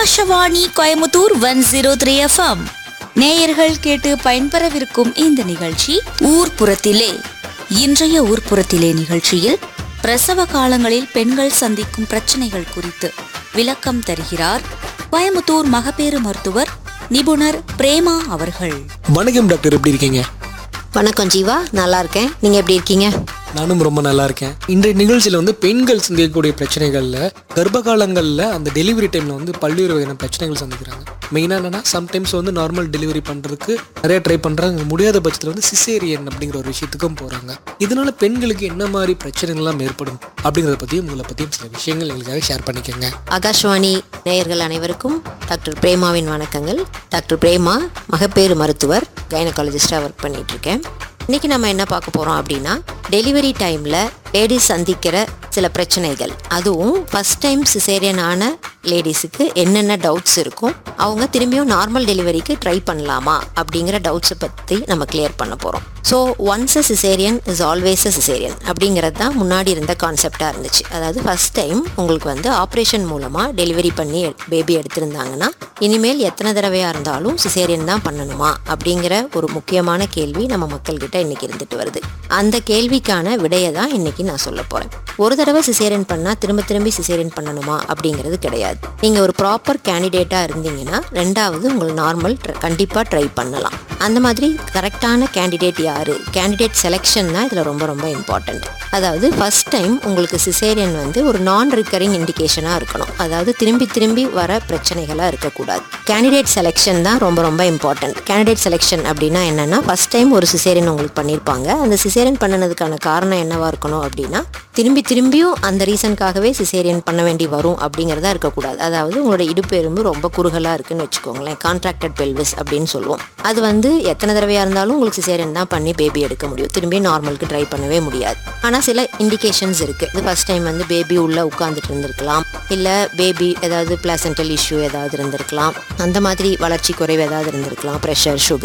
Akashvani Coimbatore one zero three FM நேயர்கள் கேட்டு பயன்பெறவிருக்கும் இந்த நிகழ்ச்சி ஊர்ப்புறத்திலே இன்றைய ஊர்ப்புறத்திலே நிகழ்ச்சியில் பிரசவ காலங்களில் பெண்கள் சந்திக்கும் பிரச்சனைகள் குறித்து விளக்கம் தருகிறார் கோயமுத்தூர் மகப்பேறு மருத்துவர் நிபுணர் பிரேமா அவர்கள் வணக்கம் டாக்டர் எப்படி இருக்கீங்க வணக்கம் ஜீவா நல்லா இருக்கேன் நீங்கள் எப்படி இருக்கீங்க நானும் ரொம்ப நல்லா இருக்கேன் இன்றைய நிகழ்ச்சியில் வந்து பெண்கள் சந்திக்கக்கூடிய பிரச்சனைகளில் கர்ப்ப காலங்களில் அந்த டெலிவரி டைமில் வந்து பல்வேறு வகையான பிரச்சனைகள் சந்திக்கிறாங்க மெயினாக என்னன்னா சம்டைம்ஸ் வந்து நார்மல் டெலிவரி பண்ணுறதுக்கு நிறைய ட்ரை பண்ணுறாங்க முடியாத பட்சத்தில் வந்து சிசேரியன் அப்படிங்கிற ஒரு விஷயத்துக்கும் போகிறாங்க இதனால பெண்களுக்கு என்ன மாதிரி பிரச்சனைகள்லாம் ஏற்படும் அப்படிங்கிறத பற்றியும் உங்களை பற்றியும் சில விஷயங்கள் எங்களுக்காக ஷேர் பண்ணிக்கோங்க ஆகாஷ்வாணி நேயர்கள் அனைவருக்கும் டாக்டர் பிரேமாவின் வணக்கங்கள் டாக்டர் பிரேமா மகப்பேறு மருத்துவர் கைனகாலஜிஸ்டாக ஒர்க் பண்ணிட்டு இருக்கேன் இன்னைக்கு நம்ம என்ன பார்க்க போகிறோம் அப்படின்னா டெலிவரி டைமில் லேடிஸ் சந்திக்கிற சில பிரச்சனைகள் அதுவும் ஃபஸ்ட் டைம் சிசேரியன் ஆன லேடிஸுக்கு என்னென்ன டவுட்ஸ் இருக்கும் அவங்க திரும்பியும் நார்மல் டெலிவரிக்கு ட்ரை பண்ணலாமா அப்படிங்கிற டவுட்ஸை பற்றி நம்ம கிளியர் பண்ண போகிறோம் so once a caesarean is always a caesarean அப்படிங்கிறது தான் முன்னாடி இருந்த கான்செப்டாக இருந்துச்சு அதாவது ஃபஸ்ட் டைம் உங்களுக்கு வந்து ஆப்ரேஷன் மூலமாக டெலிவரி பண்ணி பேபி எடுத்திருந்தாங்கன்னா இனிமேல் எத்தனை தடவையாக இருந்தாலும் சிசேரியன் தான் பண்ணணுமா அப்படிங்கிற ஒரு முக்கியமான கேள்வி நம்ம மக்கள்கிட்ட இன்னைக்கு இருந்துட்டு வருது அந்த கேள்விக்கான விடையை தான் இன்னைக்கு நான் சொல்ல போகிறேன் ஒரு தடவை சிசேரியன் பண்ணால் திரும்ப திரும்பி சிசேரியன் பண்ணணுமா அப்படிங்கிறது கிடையாது நீங்கள் ஒரு ப்ராப்பர் கேண்டிடேட்டாக இருந்தீங்கன்னா ரெண்டாவது உங்கள் நார்மல் கண்டிப்பாக ட்ரை பண்ணலாம் அந்த மாதிரி கரெக்டான கேண்டிடேட் யார் கேண்டிடேட் செலெக்ஷன் தான் இதில் ரொம்ப ரொம்ப இம்பார்ட்டண்ட் அதாவது ஃபர்ஸ்ட் டைம் உங்களுக்கு சிசேரியன் வந்து ஒரு நான் ரிக்கரிங் இண்டிகேஷனாக இருக்கணும் அதாவது திரும்பி திரும்பி வர பிரச்சனைகளாக இருக்கக்கூடாது கேண்டிடேட் செலெக்ஷன் தான் ரொம்ப ரொம்ப இம்பார்ட்டன்ட் கேண்டிடேட் செலெக்ஷன் அப்படின்னா என்னென்னா ஃபர்ஸ்ட் டைம் ஒரு சிசேரியன் உங்களுக்கு பண்ணியிருப்பாங்க அந்த சிசேரியன் பண்ணினதுக்கான காரணம் என்னவா இருக்கணும் அப்படின்னா திரும்பி திரும்பியும் அந்த ரீசனுக்காகவே சிசேரியன் பண்ண வேண்டி வரும் அப்படிங்கிறதா இருக்கக்கூடாது அதாவது உங்களோட இடுப்பு எலும்பு ரொம்ப குறுகலாக இருக்குன்னு வச்சுக்கோங்களேன் கான்ட்ராக்டட் பெல்விஸ் அப்படின்னு சொல்லுவோம் அது வந்து எத்தனை தடவையாக இருந்தாலும் உங்களுக்கு சிசேரியன் தான் பண்ணி பேபி எடுக்க முடியும் திரும்பி நார்மலுக்கு ட்ரை பண்ணவே முடியாது ஆனால் சில இண்டிகேஷன்ஸ் இருக்குது இது ஃபர்ஸ்ட் டைம் வந்து பேபி உள்ளே உட்காந்துட்டு இருந்திருக்கலாம் இல்லை பேபி ஏதாவது பிளாசென்டல் இஷ்யூ ஏதாவது இருந்திருக்கலாம் அந்த மாதிரி வளர்ச்சி குறைவு ஏதாவது இருந்திருக்கலாம் ப்ரெஷர் சுகர்